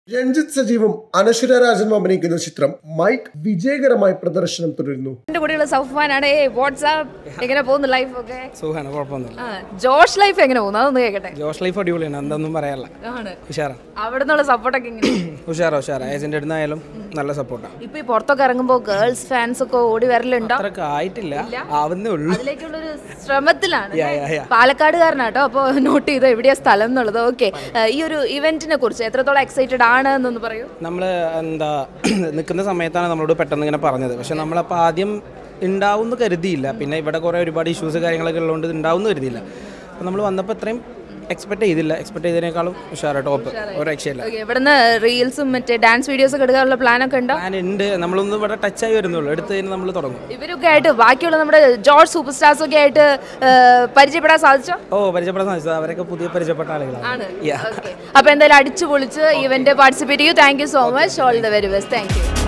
രഞ്ജിത്ത് സജീവും അനശ്വര രാജനും അഭിനയിക്കുന്ന ചിത്രം മൈക്ക് വിജയകരമായി പ്രദർശനം തുടരുന്നു എന്റെ കൂടെയുള്ള സൗഫാനാണ് ഏ വാട്സാപ്പ് എങ്ങനെ പോകുന്നു ലൈഫ് ഒക്കെ സുഖമാണ് കുഴപ്പമൊന്നുമില്ല ആ, ജോഷ് ലൈഫ് എങ്ങനെ പോകുന്നു അതൊന്ന് കേക്കട്ടെ ജോഷ് ലൈഫ് അടിപൊളിയാണ് എന്തൊന്നും പറയാനില്ല ആണ് ഉഷാറാണ് അവിടെ നിന്നുള്ള സപ്പോർട്ടൊക്കെ എങ്ങനെ ഉഷാറാ ഉഷാറാ ഏജന്റ് അടുത്തായാലും നല്ല സപ്പോർട്ടാണ് ഇപ്പൊ ഈ പുറത്തൊക്കെ ഇറങ്ങുമ്പോൾ ഗേൾസ് ഫാൻസ് ഒക്കെ ഓടി വരലുണ്ടോ അത്രക്ക് ആയിട്ടില്ല ആവുന്നേ ഉള്ളൂ അതിലേക്കുള്ളൊരു ശ്രമത്തിലാണ് യാ, യാ, യാ. പാലക്കാടുകാരനാട്ടോ അപ്പോൾ നോട്ട് ചെയ്തോ എവിടെയാ സ്ഥലം എന്നുള്ളത് ഓക്കെ ഈ ഒരു ഇവന്റിനെ കുറിച്ച് എത്രത്തോളം എക്സൈറ്റഡ് ആണ് എന്നൊന്ന് പറയൂ നമ്മൾ എന്താ നിൽക്കുന്ന സമയത്താണ് നമ്മളോട് പെട്ടെന്ന് ഇങ്ങനെ പറഞ്ഞത് പക്ഷെ നമ്മളപ്പോൾ ആദ്യം ഉണ്ടാവും കരുതിയില്ല പിന്നെ ഇവിടെ കുറേ ഒരുപാട് ഇഷ്യൂസ് കാര്യങ്ങളൊക്കെ ഉള്ളതുകൊണ്ട് ഉണ്ടാവും കരുതിയില്ല അപ്പോൾ നമ്മൾ വന്നപ്പോൾ ഇത്രയും എക്സ്പെക്ട് ചെയ്തില്ല എക്സ്പെക്ട് ചെയ്തതിനേക്കാളും ഉഷാറാ ടോപ്പ് ഒരു രക്ഷയില്ല ഓക്കെ ഇവിടുന്ന് റീൽസും മറ്റേ ഡാൻസ് വീഡിയോസ് ഒക്കെ എടുക്കാനുള്ള പ്ലാൻ ഒക്കെ ഉണ്ടോ ഞാൻ ഉണ്ട് നമ്മളൊന്നും ഇവിടെ ടച്ചായി വരുന്നുള്ളൂ എടുത്ത് കഴിഞ്ഞ് നമ്മൾ തുടങ്ങും ഇവരൊക്കെ ആയിട്ട് ബാക്കിയുള്ള നമ്മുടെ ജോർജ് സൂപ്പർ സ്റ്റാർസ് ഒക്കെ ആയിട്ട് ഏഹ്, പരിചയപ്പെടാൻ സാധിച്ചോ ഓ പരിചയപ്പെടാൻ സാധിച്ചത് അവരൊക്കെ പുതിയ പരിചയപ്പെട്ട ആളുകളാണ് ആണ് Yeah. ഓക്കെ അപ്പൊ എന്തായാലും അടിച്ചു പൊളിച്ച് ഇവന്റ് പാർട്ടിസിപ്പേറ്റ് ചെയ്യൂ thank you so much all the very best thank U